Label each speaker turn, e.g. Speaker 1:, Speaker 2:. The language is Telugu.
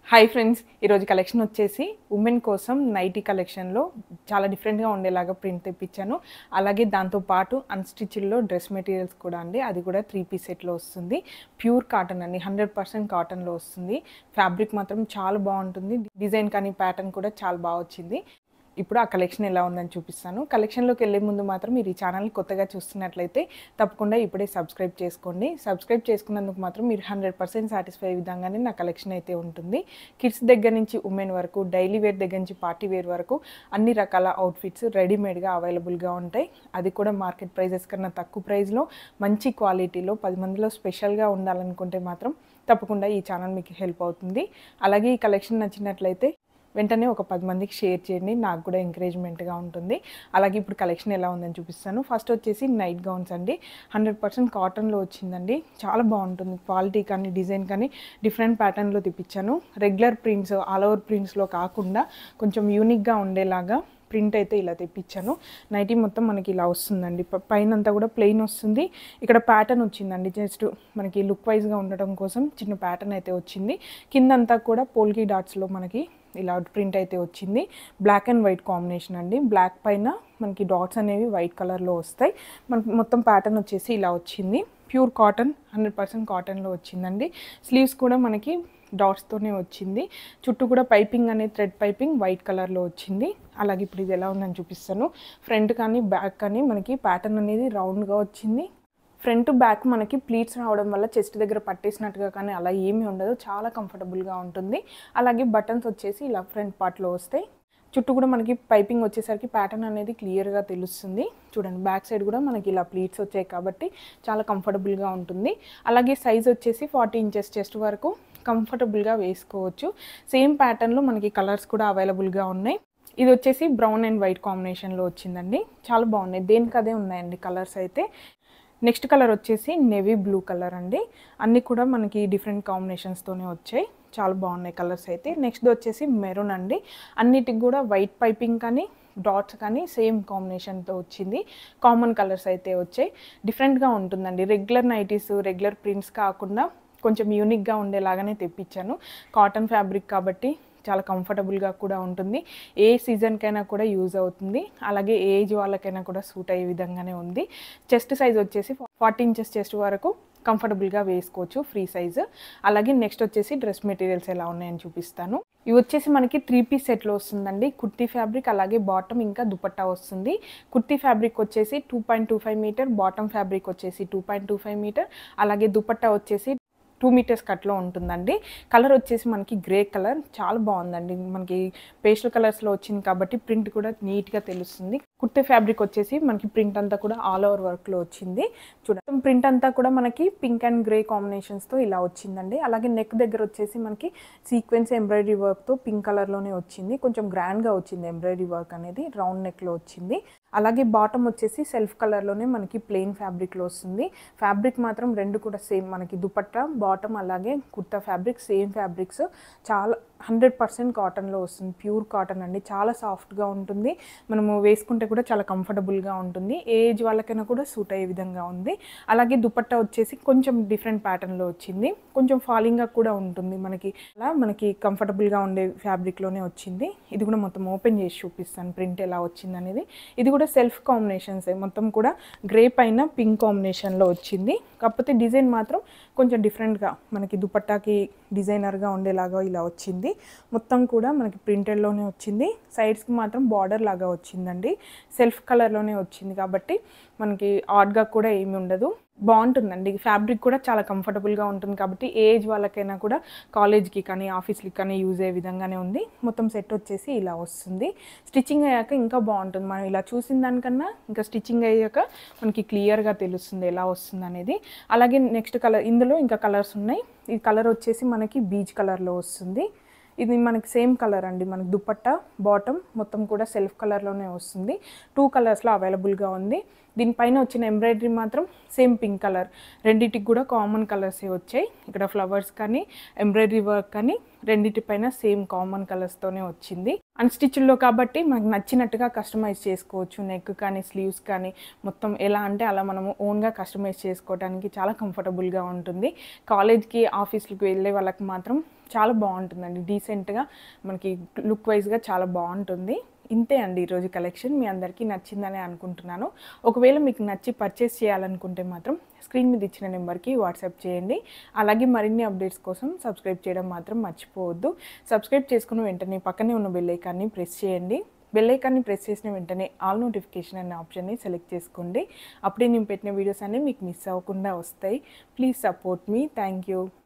Speaker 1: హాయ్ ఫ్రెండ్స్ ఈరోజు కలెక్షన్ వచ్చేసి ఉమెన్ కోసం నైటీ కలెక్షన్లో చాలా డిఫరెంట్గా ఉండేలాగా ప్రింట్ తెప్పించాను అలాగే దాంతో పాటు అన్స్టిచ్డ్లో డ్రెస్ మెటీరియల్స్ కూడా అండి అది కూడా త్రీ పీస్ సెట్లో వస్తుంది ప్యూర్ కాటన్ అండి హండ్రెడ్ పర్సెంట్ కాటన్లో వస్తుంది ఫ్యాబ్రిక్ మాత్రం చాలా బాగుంటుంది డిజైన్ కానీ ప్యాటర్న్ కూడా చాలా బాగా వచ్చింది ఇప్పుడు ఆ కలెక్షన్ ఎలా ఉందని చూపిస్తాను కలెక్షన్లోకి వెళ్ళే ముందు మాత్రం మీరు ఈ ఛానల్ కొత్తగా చూస్తున్నట్లయితే తప్పకుండా ఇప్పుడే సబ్స్క్రైబ్ చేసుకోండి సబ్స్క్రైబ్ చేసుకున్నందుకు మాత్రం మీరు హండ్రెడ్ పర్సెంట్ సాటిస్ఫై విధంగానే నా కలెక్షన్ అయితే ఉంటుంది కిడ్స్ దగ్గర నుంచి ఉమెన్ వరకు డైలీ వేర్ దగ్గర నుంచి పార్టీ వేర్ వరకు అన్ని రకాల అవుట్ఫిట్స్ రెడీమేడ్గా అవైలబుల్గా ఉంటాయి అది కూడా మార్కెట్ ప్రైజెస్ కన్నా తక్కువ ప్రైస్లో మంచి క్వాలిటీలో పది మందిలో స్పెషల్గా ఉండాలనుకుంటే మాత్రం తప్పకుండా ఈ ఛానల్ మీకు హెల్ప్ అవుతుంది అలాగే ఈ కలెక్షన్ నచ్చినట్లయితే వెంటనే ఒక పది మందికి షేర్ చేయండి నాకు కూడా ఎంకరేజ్మెంట్గా ఉంటుంది అలాగే ఇప్పుడు కలెక్షన్ ఎలా ఉందని చూపిస్తాను ఫస్ట్ వచ్చేసి నైట్ గౌన్స్ అండి హండ్రెడ్ పర్సెంట్ కాటన్లో వచ్చిందండి చాలా బాగుంటుంది క్వాలిటీ కానీ డిజైన్ కానీ డిఫరెంట్ ప్యాటర్న్లో తెప్పించాను రెగ్యులర్ ప్రింట్స్ ఆల్ ఓవర్ ప్రింట్స్లో కాకుండా కొంచెం యూనిక్గా ఉండేలాగా ప్రింట్ అయితే ఇలా తెప్పించాను నైటీ మొత్తం మనకి ఇలా వస్తుందండి ప- పైన అంతా కూడా ప్లెయిన్ వస్తుంది ఇక్కడ ప్యాటర్న్ వచ్చిందండి జస్ట్ మనకి లుక్ వైజ్గా ఉండటం కోసం చిన్న ప్యాటర్న్ అయితే వచ్చింది కిందంతా కూడా పోల్కి డాట్స్లో మనకి ఇలా ప్రింట్ అయితే వచ్చింది బ్లాక్ అండ్ వైట్ కాంబినేషన్ అండి బ్లాక్ పైన మనకి డాట్స్ అనేవి వైట్ కలర్లో వస్తాయి మనకి మొత్తం ప్యాటర్న్ వచ్చేసి ఇలా వచ్చింది ప్యూర్ కాటన్ హండ్రెడ్ పర్సెంట్ కాటన్లో వచ్చిందండి స్లీవ్స్ కూడా మనకి డాట్స్తోనే వచ్చింది చుట్టూ కూడా పైపింగ్ అనే థ్రెడ్ పైపింగ్ వైట్ కలర్లో వచ్చింది అలాగే ఇప్పుడు ఇది ఎలా ఉందని చూపిస్తాను ఫ్రంట్ కానీ బ్యాక్ కానీ మనకి ప్యాటర్న్ అనేది రౌండ్గా వచ్చింది ఫ్రంట్ బ్యాక్ మనకి ప్లీట్స్ రావడం వల్ల చెస్ట్ దగ్గర పట్టేసినట్టుగా కానీ అలా ఏమీ ఉండదు చాలా కంఫర్టబుల్గా ఉంటుంది అలాగే బటన్స్ వచ్చేసి ఇలా ఫ్రంట్ పార్ట్లో వస్తాయి చుట్టూ కూడా మనకి పైపింగ్ వచ్చేసరికి ప్యాటర్న్ అనేది క్లియర్గా తెలుస్తుంది చూడండి బ్యాక్ సైడ్ కూడా మనకి ఇలా ప్లీట్స్ వచ్చాయి కాబట్టి చాలా కంఫర్టబుల్గా ఉంటుంది అలాగే సైజ్ వచ్చేసి ఫార్టీ ఇంచెస్ చెస్ట్ వరకు కంఫర్టబుల్గా వేసుకోవచ్చు సేమ్ ప్యాటర్న్లో మనకి కలర్స్ కూడా అవైలబుల్గా ఉన్నాయి ఇది వచ్చేసి బ్రౌన్ అండ్ వైట్ కాంబినేషన్లో వచ్చిందండి చాలా బాగున్నాయి దేనికి అదే ఉన్నాయండి కలర్స్ అయితే నెక్స్ట్ కలర్ వచ్చేసి నేవీ బ్లూ కలర్ అండి అన్నీ కూడా మనకి డిఫరెంట్ కాంబినేషన్స్తోనే వచ్చాయి చాలా బాగున్నాయి కలర్స్ అయితే నెక్స్ట్ వచ్చేసి మెరూన్ అండి అన్నిటికి కూడా వైట్ పైపింగ్ కానీ డాట్స్ కానీ సేమ్ కాంబినేషన్తో వచ్చింది కామన్ కలర్స్ అయితే వచ్చాయి డిఫరెంట్గా ఉంటుందండి రెగ్యులర్ నైటీస్ రెగ్యులర్ ప్రింట్స్ కాకుండా కొంచెం యూనిక్గా ఉండేలాగానే తెప్పించాను కాటన్ ఫ్యాబ్రిక్ కాబట్టి చాలా కంఫర్టబుల్గా కూడా ఉంటుంది ఏ సీజన్కైనా కూడా యూజ్ అవుతుంది అలాగే ఏ ఏజ్ వాళ్ళకైనా కూడా సూట్ అయ్యే విధంగానే ఉంది చెస్ట్ సైజ్ వచ్చేసి ఫార్టీ ఇంచెస్ చెస్ట్ వరకు కంఫర్టబుల్గా వేసుకోవచ్చు ఫ్రీ సైజు అలాగే నెక్స్ట్ వచ్చేసి డ్రెస్ మెటీరియల్స్ ఎలా ఉన్నాయని చూపిస్తాను ఇవి వచ్చేసి మనకి త్రీ పీస్ సెట్లో వస్తుందండి కుర్తీ ఫ్యాబ్రిక్ అలాగే బాటమ్ ఇంకా దుపట్టా వస్తుంది కుర్తీ ఫ్యాబ్రిక్ వచ్చేసి two point two five metre bottom fabric వచ్చేసి two point two five metre అలాగే దుపట్టా వచ్చేసి టూ మీటర్స్ కట్లో ఉంటుందండి కలర్ వచ్చేసి మనకి గ్రే కలర్ చాలా బాగుందండి మనకి పేస్టల్ కలర్స్లో వచ్చింది కాబట్టి ప్రింట్ కూడా నీట్గా తెలుస్తుంది కుర్తే ఫ్యాబ్రిక్ వచ్చేసి మనకి ప్రింట్ అంతా కూడా ఆల్ ఓవర్ వర్క్లో వచ్చింది చూడండి ప్రింట్ అంతా కూడా మనకి పింక్ అండ్ గ్రే కాంబినేషన్స్తో ఇలా వచ్చిందండి అలాగే నెక్ దగ్గర వచ్చేసి మనకి సీక్వెన్స్ ఎంబ్రాయిడరీ వర్క్తో పింక్ కలర్లోనే వచ్చింది కొంచెం గ్రాండ్గా వచ్చింది ఎంబ్రాయిడరీ వర్క్ అనేది రౌండ్ నెక్లో వచ్చింది అలాగే బాటమ్ వచ్చేసి సెల్ఫ్ కలర్లోనే మనకి ప్లెయిన్ ఫ్యాబ్రిక్లో వస్తుంది ఫ్యాబ్రిక్ మాత్రం రెండు కూడా సేమ్ మనకి దుపట్టా బాటమ్ అలాగే కుర్తా ఫ్యాబ్రిక్ సేమ్ ఫ్యాబ్రిక్స్ చాలా హండ్రెడ్ పర్సెంట్ కాటన్లో వస్తుంది ప్యూర్ కాటన్ అండి చాలా సాఫ్ట్గా ఉంటుంది మనము వేసుకుంటే కూడా చాలా కంఫర్టబుల్గా ఉంటుంది ఏ ఏజ్ వాళ్ళకైనా కూడా సూట్ అయ్యే విధంగా ఉంది అలాగే దుపట్టా వచ్చేసి కొంచెం డిఫరెంట్ ప్యాటర్న్లో వచ్చింది కొంచెం ఫాలింగ్గా కూడా ఉంటుంది మనకి అలా మనకి కంఫర్టబుల్గా ఉండే ఫ్యాబ్రిక్లోనే వచ్చింది ఇది కూడా మొత్తం ఓపెన్ చేసి చూపిస్తాను ప్రింట్ ఎలా వచ్చింది అనేది ఇది కూడా సెల్ఫ్ కాంబినేషన్స్ మొత్తం కూడా గ్రే పైన పింక్ కాంబినేషన్లో వచ్చింది కాకపోతే డిజైన్ మాత్రం కొంచెం డిఫరెంట్గా మనకి దుపట్టాకి డిజైనర్గా ఉండేలాగా ఇలా వచ్చింది మొత్తం కూడా మనకి ప్రింటెడ్లోనే వచ్చింది సైడ్స్కి మాత్రం బార్డర్ లాగా వచ్చిందండి సెల్ఫ్ కలర్లోనే వచ్చింది కాబట్టి మనకి ఆడ్గా కూడా ఏమి ఉండదు బాగుంటుందండి ఫ్యాబ్రిక్ కూడా చాలా కంఫర్టబుల్గా ఉంటుంది కాబట్టి ఏ ఏజ్ వాళ్ళకైనా కూడా కాలేజ్కి కానీ ఆఫీస్కి కానీ యూజ్ అయ్యే విధంగానే ఉంది మొత్తం సెట్ వచ్చేసి ఇలా వస్తుంది స్టిచ్చింగ్ అయ్యాక ఇంకా బాగుంటుంది మనం ఇలా చూసిన దానికన్నా ఇంకా స్టిచ్చింగ్ అయ్యాక మనకి క్లియర్గా తెలుస్తుంది ఎలా వస్తుంది అనేది అలాగే నెక్స్ట్ కలర్ ఇందులో ఇంకా కలర్స్ ఉన్నాయి ఈ కలర్ వచ్చేసి మనకి బీచ్ కలర్లో వస్తుంది ఇది మనకి సేమ్ కలర్ అండి మనకి దుపట్టా బాటమ్ మొత్తం కూడా సెల్ఫ్ కలర్లోనే వస్తుంది టూ కలర్స్లో అవైలబుల్గా ఉంది దీనిపైన వచ్చిన ఎంబ్రాయిడరీ మాత్రం సేమ్ పింక్ కలర్ రెండింటికి కూడా కామన్ కలర్సే వచ్చాయి ఇక్కడ ఫ్లవర్స్ కానీ ఎంబ్రాయిడరీ వర్క్ కానీ రెండింటిపైన సేమ్ కామన్ కలర్స్తోనే వచ్చింది అన్స్టిచ్డ్లో కాబట్టి మనకు నచ్చినట్టుగా కస్టమైజ్ చేసుకోవచ్చు నెక్ కానీ స్లీవ్స్ కానీ మొత్తం ఎలా అంటే అలా మనము ఓన్గా కస్టమైజ్ చేసుకోవడానికి చాలా కంఫర్టబుల్గా ఉంటుంది కాలేజ్కి ఆఫీస్కి వెళ్ళే వాళ్ళకి మాత్రం చాలా బాగుంటుందండి డీసెంట్గా మనకి లుక్ వైజ్గా చాలా బాగుంటుంది ఇంతే అండి ఈరోజు కలెక్షన్ మీ అందరికీ నచ్చిందని అనుకుంటున్నాను ఒకవేళ మీకు నచ్చి పర్చేస్ చేయాలనుకుంటే మాత్రం స్క్రీన్ మీద ఇచ్చిన నెంబర్కి వాట్సాప్ చేయండి అలాగే మరిన్ని అప్డేట్స్ కోసం సబ్స్క్రైబ్ చేయడం మాత్రం మర్చిపోవద్దు సబ్స్క్రైబ్ చేసుకున్న వెంటనే పక్కనే ఉన్న బెల్ ఐకాన్ని ప్రెస్ చేయండి బెల్ ఐకాన్ని ప్రెస్ చేసిన వెంటనే ఆల్ నోటిఫికేషన్ అనే ఆప్షన్ని సెలెక్ట్ చేసుకోండి అప్పుడే నేను పెట్టిన వీడియోస్ అన్నీ మీకు మిస్ అవ్వకుండా వస్తాయి ప్లీజ్ సపోర్ట్ మీ థ్యాంక్ యూ